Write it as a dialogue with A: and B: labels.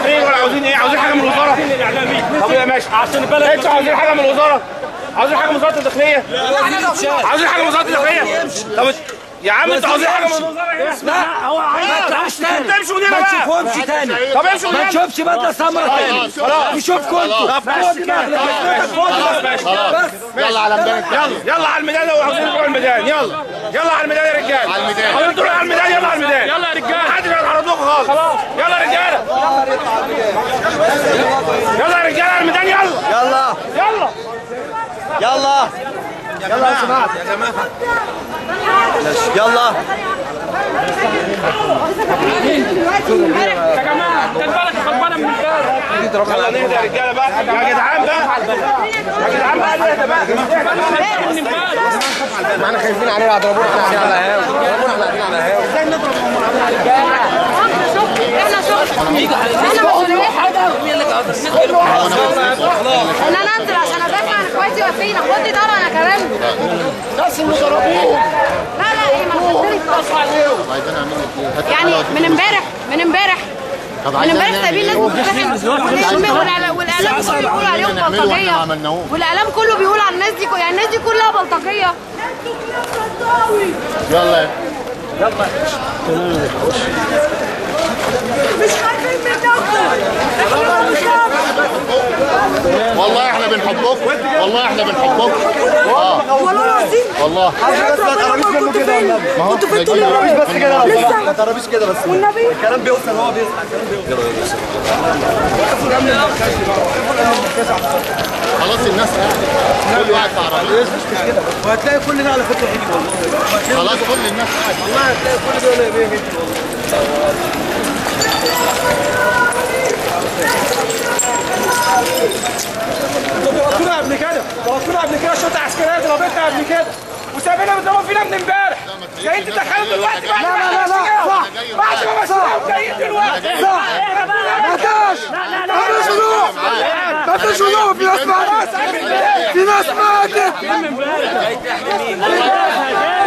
A: تحرير ولا عاوزين ايه عاوزين حاجه من الوزاره طب يا ماشي عشان البلد انتوا عاوزين حاجه من الوزاره عاوزين حاجه من وزاره الداخليه عاوزين حاجه من وزاره الداخليه طب يا عم انتوا عاوزين حاجه من الوزاره ايه
B: لا هو عايز ما تروحش تاني
A: تمشوا من هنا
B: ما
A: بقى.
B: تشوفهمش تاني
A: طب امشوا من
B: ما
A: هنا.
B: تشوفش بدله سمراء تاني
A: خلاص.
B: نشوفكم انتوا
A: طب بس كده. خلاص ماشي
B: بس
C: يلا على ميدان
A: يلا يلا على الميدان لو عاوزين نروح الميدان يلا يلا على الميدان يا رجاله
C: على الميدان.
A: عاوزين تروحوا على الميدان يلا على الميدان يلا يا رجاله محدش هيتعرضوكم خالص خلاص يلا يا رجاله يلا يا رجاله على الميدان يلا
B: يلا
A: يلا
B: يلا يلا يا سماعة يلا
D: يا جماعه ده البلد خربانه من امبارح
A: يلا نهدى يا رجاله بقى يا جدعان بقى يا جدعان بقى نهدى بقى
D: من امبارح
C: احنا خايفين عليه هيضربونا احنا قاعدين على هاو ضربونا احنا قاعدين على هاو
E: احنا شغل احنا مسؤولين ان انا انزل عشان ادافع عن اخواتي واقفين اخواتي طبعا انا كمان
C: الناس المضربين
E: لا لا ايه ما تقدرش
C: عايزين نعمل ايه
E: يعني من امبارح من امبارح
C: طب
E: من
C: عايزين
E: امبارح
C: نعمل
E: سايبين ناس
C: ايه
E: بتتفحم والاعلام والاعلام كله بيقول عليهم
C: نعمله واحنا ما
E: بلطجيه
C: عملناهوش.
E: والاعلام كله بيقول على الناس دي يعني الناس دي كلها بلطجيه
C: يلا والله احنا بنحبكم والله احنا بنحبكم اه
F: والله العظيم
C: والله
F: كنت فين؟
C: ما هو
F: كنت فين طول
C: ما
F: الليل؟
B: بس كده
F: لسه
B: ما تقربيش كده بس
F: والنبي
B: الكلام بيوصل هو بيسمع
C: خلاص الناس قاعدة. كل واحد في عربية
B: وهتلاقي كل ده على فكره هيجي والله
C: خلاص كل الناس قاعدة
B: والله هتلاقي كل ده ولا بيجي والله
D: انتوا ضربتونا قبل كده ضربتونا قبل كده شرطه عسكريه ضربتنا قبل كده وسايبيننا بيضربوا فينا من امبارح جايين تدخلوا دلوقتي بعد ما
B: لا، لا، لا، صح.
D: بعد ما مسكوهم جايين دلوقتي
B: صح. ما فيش ما فيش هدوء ما فيش هدوء في ناس ماتت في ناس ماتت